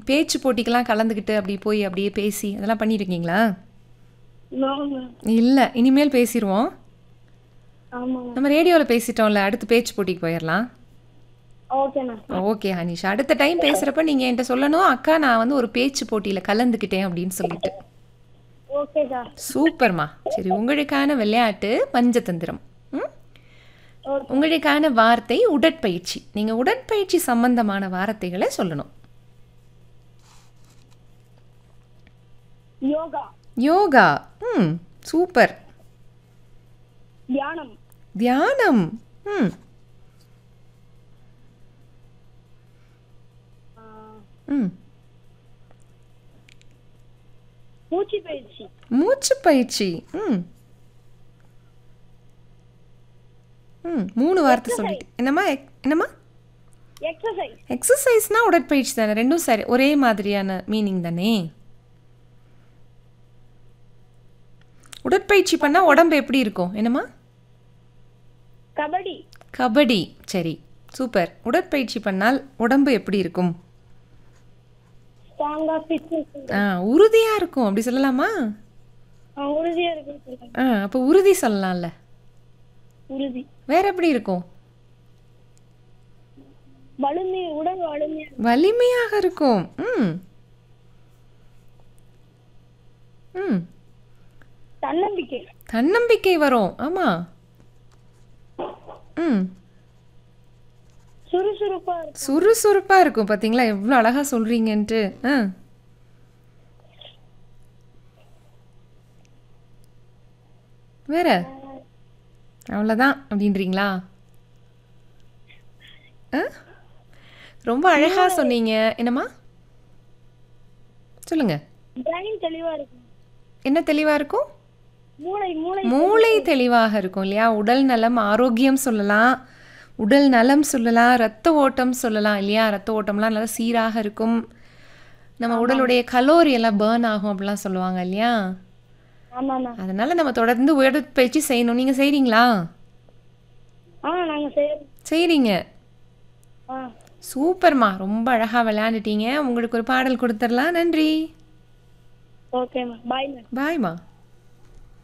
பேச்சு போட்டிக்கெல்லாம் கலந்துக்கிட்டு அப்படி போய் அப்படியே பேசி அதெல்லாம் பண்ணியிருக்கீங்களா நோ மேம் இல்லை இனிமேல் பேசிடுவோம் ஆமாம் நம்ம ரேடியோவில் பேசிட்டோம்ல அடுத்து பேச்சு போட்டிக்கு போயிடலாம் ஓகே மேம் ஓகே ஹனிஷா அடுத்த டைம் பேசுகிறப்ப நீங்கள் என்கிட்ட சொல்லணும் அக்கா நான் வந்து ஒரு பேச்சு போட்டியில் கலந்துக்கிட்டேன் அப்படின்னு சொல்லிட்டு ஓகேக்கா சூப்பர்மா சரி உங்களுக்கான விளையாட்டு பஞ்சதந்திரம் ம் ஓகே உங்களுக்கான வார்த்தை உடற்பயிற்சி நீங்கள் உடற்பயிற்சி சம்பந்தமான வார்த்தைகளை சொல்லணும் யோகா யோகா ம் சூப்பர் தியானம் தியானம் ம் ஆ, ம் மூச்சு பயிற்சி மூச்சு பயிற்சி ம் ம் மூணு வார்த்தை சொல்லிட்டு என்னம்மா எக்- என்னம்மா எக்ஸசைஸ் எக்ஸசைஸ்னா உடற்பயிற்சி தானே ரெண்டும் சரி ஒரே மாதிரியான மீனிங் தானே உடற்பயிற்சி பண்ணால் உடம்பு எப்படி இருக்கும் என்னம்மா கபடி கபடி சரி சூப்பர் உடற்பயிற்சி பண்ணால் உடம்பு எப்படி இருக்கும் ஸ்ட்ராங்கா ஃபிட்னஸ் ஆ உறுதியாக இருக்கும் அப்படி சொல்லலாமா உறுதியா இருக்குன்னு சொல்லுங்க ஆ அப்போ உறுதி சொல்லலாம்ல உறுதி வேற எப்படி இருக்கும் வலிமை உடல் வலிமையா வலிமையாக இருக்கும் ம் ம் தன்னம்பிக்கை தன்னம்பிக்கை வரும் ஆமாம் ம் சுறுசுறுப்பா இருக்கும் சுறுசுறுப்பாக இருக்கும் பார்த்தீங்களா எவ்வளோ அழகாக சொல்கிறீங்கன்ட்டு ஆ வேற அவ்வளோதான் அப்படின்றீங்களா ஆ ரொம்ப அழகாக சொன்னீங்க என்னம்மா சொல்லுங்க பிரைன் தெளிவா இருக்கும் என்ன தெளிவாக இருக்கும் மூளை மூளை மூளை தெளிவாக இருக்கும் இல்லையா உடல் நலம் ஆரோக்கியம் சொல்லலாம் உடல் நலம் சொல்லலாம் ரத்த ஓட்டம் சொல்லலாம் இல்லையா ரத்த ஓட்டம்லாம் நல்லா சீராக இருக்கும் நம்ம உடலுடைய கலோரி எல்லாம் பேர்ன் ஆகும் அப்படிலாம் சொல்லுவாங்க இல்லையா ஆமா மேம் அதனால நம்ம தொடர்ந்து உடற்பயிற்சி செய்யணும் நீங்கள் செய்கிறீங்களா ஆ நாங்க செய்யறோம் செய்கிறீங்க ஆ சூப்பர்மா ரொம்ப அழகாக விளையாண்டுட்டீங்க உங்களுக்கு ஒரு பாடல் கொடுத்துடலாம் நன்றி ஓகே மேம் பாய் மேம் பாய்மா